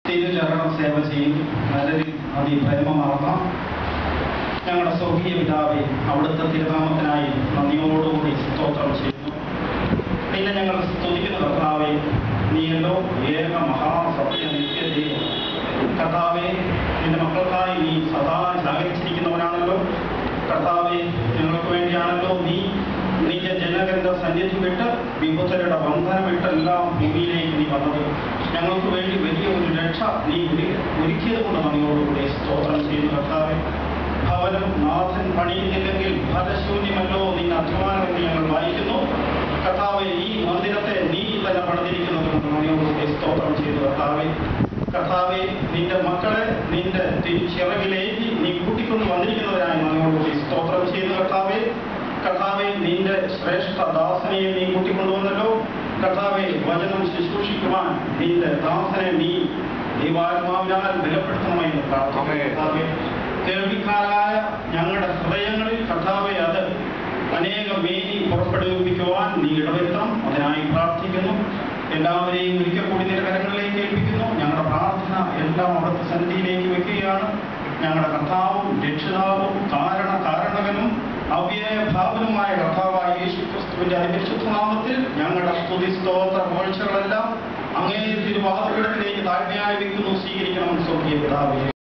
ചെയ്തുചരണം സേവ ചെയ്യും നല്ലൊരു അതിപ്രേമമാർന്ന ഞങ്ങളുടെ സ്വർഗീയ പിതാവെ അവിടുത്തെ തിരുനാമത്തിനായി നന്ദിയോടുകൂടി സ്തോത്രം ചെയ്യുന്നു പിന്നെ ഞങ്ങൾ സ്തുതിക്കുന്ന കർത്താവെ നീയല്ലോ ഏക മഹാസത്യ നിത്യദൈവം കർത്താവെ നിന്റെ മക്കൾക്കായി നീ സദാ ജാഗരിച്ചിരിക്കുന്നവനാണല്ലോ കർത്താവെ ഞങ്ങൾക്ക് വേണ്ടിയാണല്ലോ നീ നിന്റെ ജനകന്റെ സന്നിധി വിട്ട് വിഭുതരുടെ ബന്ധനം വിട്ടെല്ലാം ഭൂമിയിലേക്ക് നീ വന്നത് ഞങ്ങൾക്ക് വേണ്ടി വലിയ ഒരു രക്ഷ നീ ഒരു- ഒരുക്കിയത് കൊണ്ട് നന്ദിയോടുകൂടി സ്തോത്രം ചെയ്യുന്നു കർത്താവെ ഭവനം നാഥൻ പണിയുന്നില്ലെങ്കിൽ ഫലശൂന്യമല്ലോ നിന്റെ അധ്വാനം എന്ന് ഞങ്ങൾ വായിക്കുന്നു കർത്താവെ ഈ മന്ദിരത്തെ നീ തന്നെ പണിതിരിക്കുന്നത് കൊണ്ട് നന്ദിയോടുകൂടി സ്തോത്രം ചെയ്തു കർത്താവെ കർത്താവെ നിന്റെ മക്കളെ നിന്റെ തിരിച്ചിറകിലേക്ക് നീ കൂട്ടിക്കൊണ്ട് വന്നിരിക്കുന്നതിനായി നന്ദിയോടുകൂടി സ്തോത്രം ചെയ്തു കർത്താവെ കർത്താവെ നിന്റെ ശ്രേഷ്ഠ ദാസനെ നീ കൂട്ടിക്കൊണ്ടുവന്നല്ലോ കർത്താവെ വചനം ശുശ്രൂഷിക്കുവാൻ നിന്റെ ദാസനെ നീ ദൈവാത്മാവിനാൽ ബലപ്പെടുത്തണമെന്ന് പ്രാർത്ഥിക്കുന്നു ആമേൻ. കർത്താവെ കേൾവിക്കാരായ ഞങ്ങളുടെ ഹൃദയങ്ങളിൽ കർത്താവെ അത് അനേക മേനി പുറപ്പെടുവിപ്പിക്കുവാൻ നീ ഇടവരുത്തണം അതിനായി പ്രാർത്ഥിക്കുന്നു എല്ലാവരെയും ഒരിക്കൽ കൂടി നിന്റെ കരങ്ങളിലേക്ക് ഏൽപ്പിക്കുന്നു ഞങ്ങളുടെ പ്രാർത്ഥന എല്ലാം അവിടുത്തെ സന്നിധിയിലേക്ക് വെക്കുകയാണ് ഞങ്ങളുടെ കർത്താവും രക്ഷിതാവും കാരണ കാരണകനും അവ്യയ ഭാവനുമായ കർത്താവായ യേശു ക്രിസ്തുവിന്റെ അതിപരിശുദ്ധ നാമത്തിൽ ഞങ്ങളുടെ സ്തുതി സ്തോത്ര മോഴ്ചകളെല്ലാം അങ്ങേ തിരുവാതിടത്തിലേക്ക് താഴ്മയായി വെക്കുന്നു സ്വീകരിക്കണം സ്വർഗീയ പിതാവേ